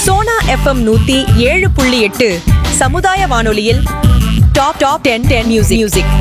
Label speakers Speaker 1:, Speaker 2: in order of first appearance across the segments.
Speaker 1: Sona FM நூத்தி ஏழு புள்ளி எட்டு சமுதாய வானொலியில் top top ten ten music music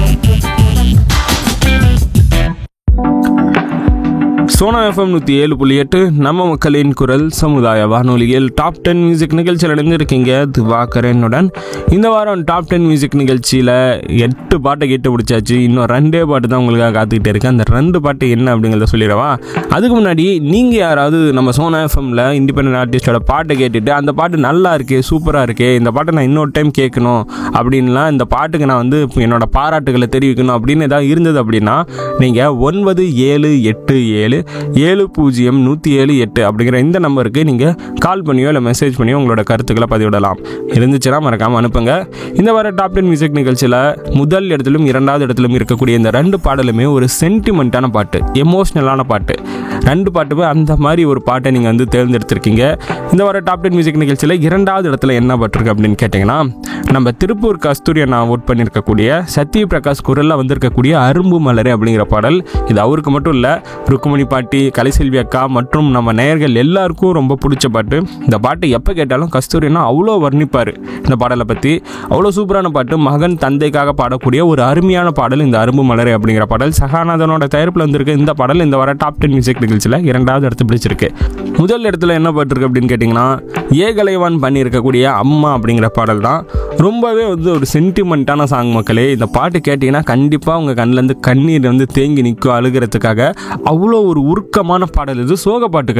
Speaker 2: Sona FM நூற்றி ஏழு புள்ளி எட்டு நம்ம மக்களின் குரல் சமுதாய வானொலியில் டாப் டென் மியூசிக் நிகழ்ச்சியில் இணைந்திருக்கீங்க திவாகரனுடன் இந்த வாரம் டாப் டென் மியூசிக் நிகழ்ச்சியில் எட்டு பாட்டை கேட்டு பிடிச்சாச்சு இன்னும் ரெண்டே பாட்டு தான் உங்களுக்காக காத்துக்கிட்டே இருக்கு அந்த ரெண்டு பாட்டு என்ன அப்படிங்கிறத சொல்லிடவா அதுக்கு முன்னாடி நீங்கள் யாராவது நம்ம சோனா எஃப்எம்ல இண்டிபெண்டன்ட் ஆர்டிஸ்டோட பாட்டை கேட்டுட்டு அந்த பாட்டு நல்லா இருக்கே சூப்பராக இருக்கே இந்த பாட்டை நான் இன்னொரு டைம் கேட்கணும் அப்படின்லாம் இந்த பாட்டுக்கு நான் வந்து என்னோட பாராட்டுகளை தெரிவிக்கணும் அப்படின்னு ஏதாவது இருந்தது அப்படின்னா நீங்கள் ஒன்பது ஏழு எட்டு ஏழு ஏழு பூஜ்ஜியம் நூற்றி ஏழு எட்டு அப்படிங்கிற இந்த நம்பருக்கு நீங்கள் கால் பண்ணியோ இல்லை மெசேஜ் பண்ணியோ உங்களோட கருத்துக்களை பதிவிடலாம் இருந்துச்சுன்னா மறக்காமல் அனுப்புங்க இந்த வார டாப் டென் மியூசிக் நிகழ்ச்சியில் முதல் இடத்திலும் இரண்டாவது இடத்திலும் இருக்கக்கூடிய இந்த ரெண்டு பாடலுமே ஒரு சென்டிமெண்ட்டான பாட்டு எமோஷ்னலான பாட்டு ரெண்டு பாட்டுமே அந்த மாதிரி ஒரு பாட்டை நீங்கள் வந்து தேர்ந்தெடுத்திருக்கீங்க இந்த வார டாப் டென் மியூசிக் நிகழ்ச்சியில் இரண்டாவது இடத்துல என்ன பாட்டிருக்கு அப்படின்னு கேட்டிங்கன்னா நம்ம திருப்பூர் கஸ்தூரி நான் ஓட் பண்ணியிருக்கக்கூடிய சத்ய பிரகாஷ் குரலில் வந்திருக்கக்கூடிய அரும்பு மலரே அப்படிங்கிற பாடல் இது அவருக்கு மட்டும் இல்லை ருக்குமணி பாட்டி கலைசெல்வி அக்கா மற்றும் நம்ம நேயர்கள் எல்லாருக்கும் ரொம்ப பிடிச்ச பாட்டு இந்த பாட்டு எப்போ கேட்டாலும் கஸ்தூரினா அவ்வளோ வர்ணிப்பார் இந்த பாடலை பற்றி அவ்வளோ சூப்பரான பாட்டு மகன் தந்தைக்காக பாடக்கூடிய ஒரு அருமையான பாடல் இந்த அரும்பு மலரே அப்படிங்கிற பாடல் சகாநாதனோட தயாரிப்பில் வந்திருக்க இந்த பாடல் இந்த வர டாப் டென் மியூசிக் நிகழ்ச்சியில் இரண்டாவது இடத்து பிடிச்சிருக்கு முதல் இடத்துல என்ன பாட்டு இருக்கு அப்படின்னு கேட்டிங்கன்னா ஏகலைவான் பண்ணியிருக்கக்கூடிய அம்மா அப்படிங்கிற பாடல் தான் ரொம்பவே வந்து ஒரு சென்டிமெண்ட்டான சாங் மக்களே இந்த பாட்டு கேட்டிங்கன்னா கண்டிப்பாக உங்கள் கண்ணிலேருந்து கண்ணீர் வந்து தேங்கி நிற்கும் அழுகிறதுக்காக அவ்வளோ ஒரு உருக்கமான பாடல் இது சோக பாட்டு கிடையாது.